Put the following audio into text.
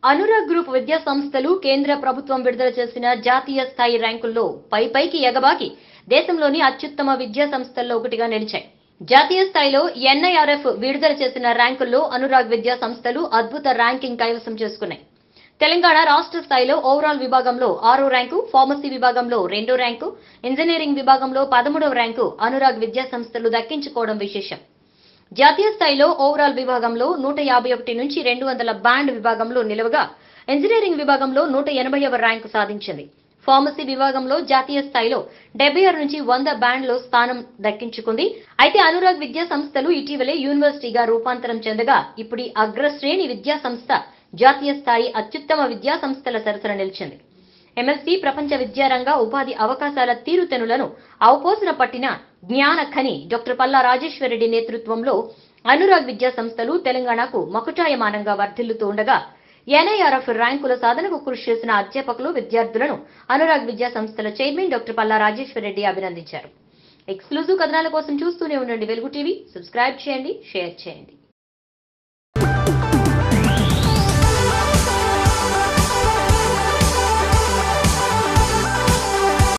Anurag group విద్యా సంస్థలు కేంద్ర ప్రభుత్వం విడుదల చేసిన జాతీయ స్థాయి ర్యాంకుల్లో పై పైకి ఎగబాకి దేశంలోని అత్యుత్తమ విద్యా సంస్థల్లో ఒకటిగా నిలిచాయి జాతీయ స్థాయిలో ఎన్ఐఆర్ఎఫ్ విడుదల చేసిన ర్యాంకుల్లో అనురాగ్ విద్యా సంస్థలు అద్భుత ర్యాంకింగ్ కైవసం చేసుకున్నాయి తెలంగాణ రాష్ట్ర స్థాయిలో ఓవరాల్ విభాగంలో ఆరో ర్యాంకు ఫార్మసీ విభాగంలో రెండో ర్యాంకు ఇంజనీరింగ్ విభాగంలో పదమూడవ ర్యాంకు అనురాగ్ విద్యా సంస్థలు దక్కించుకోవడం విశేషం జాతీయ స్థాయిలో ఓవరాల్ విభాగంలో నూట యాభై ఒకటి నుంచి రెండు వందల బ్యాండ్ విభాగంలో నిలవగా ఇంజనీరింగ్ విభాగంలో నూట ఎనభైవ ర్యాంకు సాధించింది ఫార్మసీ విభాగంలో జాతీయ స్థాయిలో డెబ్బై ఆరు నుంచి వంద బ్యాండ్లో స్థానం దక్కించుకుంది అయితే అనురాగ్ విద్యా సంస్థలు ఇటీవలే యూనివర్సిటీగా రూపాంతరం చెందగా ఇప్పుడు ఈ అగ్రశ్రేణి విద్యా సంస్థ జాతీయ స్థాయి అత్యుత్తమ విద్యా సంస్థల సరసన నిలిచింది ఎంఎస్సి ప్రపంచ విద్యారంగ ఉపాధి అవకాశాల తీరుతెనులను అవపోసన పట్టిన జ్ఞాన ఖని డాక్టర్ పల్లా రాజేశ్వరరెడ్డి నేతృత్వంలో అనురాగ్ విద్యా సంస్థలు తెలంగాణకు మకుటాయమానంగా వర్ధిల్లుతూ ఉండగా ఎన్ఐఆర్ఎఫ్ ర్యాంకుల సాధనకు కృషి చేసిన అధ్యాపకులు విద్యార్థులను అనురాగ్ విద్యా సంస్థల చైర్మన్ డాక్టర్ పల్లా రాజేశ్వరరెడ్డి అభినందించారు ఎక్స్క్లూజివ్ కథనాల కోసం చూస్తూనే ఉండండి వెలుగు టీవీ సబ్స్క్రైబ్ చేయండి షేర్ చేయండి